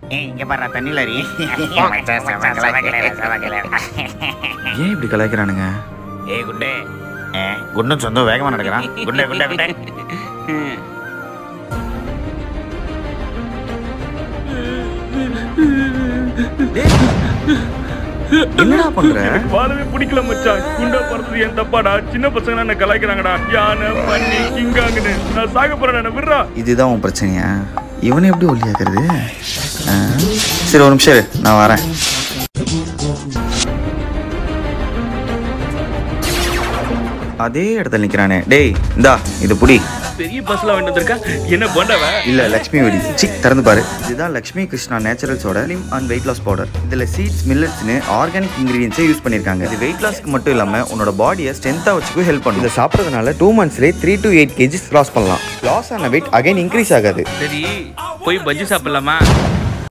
ஏய் இங்க பாரு தண்ணில அறி ஏன் இப்படி கலாய்க்கிறானுங்க ஏய் குண்டே ஏ குண்டன் சொந்தம் வேகமா நடக்கிறான் குண்டே குண்டே குண்டே என்னடா பண்ற வாழவே பிடிக்கல மச்சான் குண்டா பிறந்தது என் தப்பாடா சின்ன பசங்க என்ன கலாய்க்கிறாங்கடா யானை பண்ணி கிங்காங்கன்னு நான் சாக போறேன் என்ன விடுறா இதுதான் உன் பிரச்சனையா இவனை எப்படி ஒல்லியாக்குறது ஆ? சரி ஒரு நிமிஷம் இரு, நான் வரேன் அதே இடத்துல நிக்கிறானே டேய் இந்தா இது புடி பெரிய பஸ்ல வாங்கிட்டு வந்திருக்கா என்ன போண்டவ இல்ல லக்ஷ்மி வெடி சி திறந்து பாரு இதுதான் லக்ஷ்மி கிருஷ்ணா நேச்சுரல்ஸோட slim and weight loss powder இதுல சீட்ஸ் மில்லட்ஸ்னு ஆர்கானிக் இன்கிரீடியன்ஸை யூஸ் பண்ணிருக்காங்க இது வெயிட் லாஸ்க்கு மட்டும் இல்லாம உன்னோட பாடியை ஸ்ட்ரென்த்தா வச்சுக்க ஹெல்ப் பண்ணும் இதை சாப்பிட்றதுனால டூ மந்த்ஸ்லேயே three to eight KGs loss பண்ணலாம் லாஸ் ஆன வெயிட் அகைன் இன்க்ரீஸ் ஆகாது சரி போய் பஜ்ஜி சாப்பிடலாமா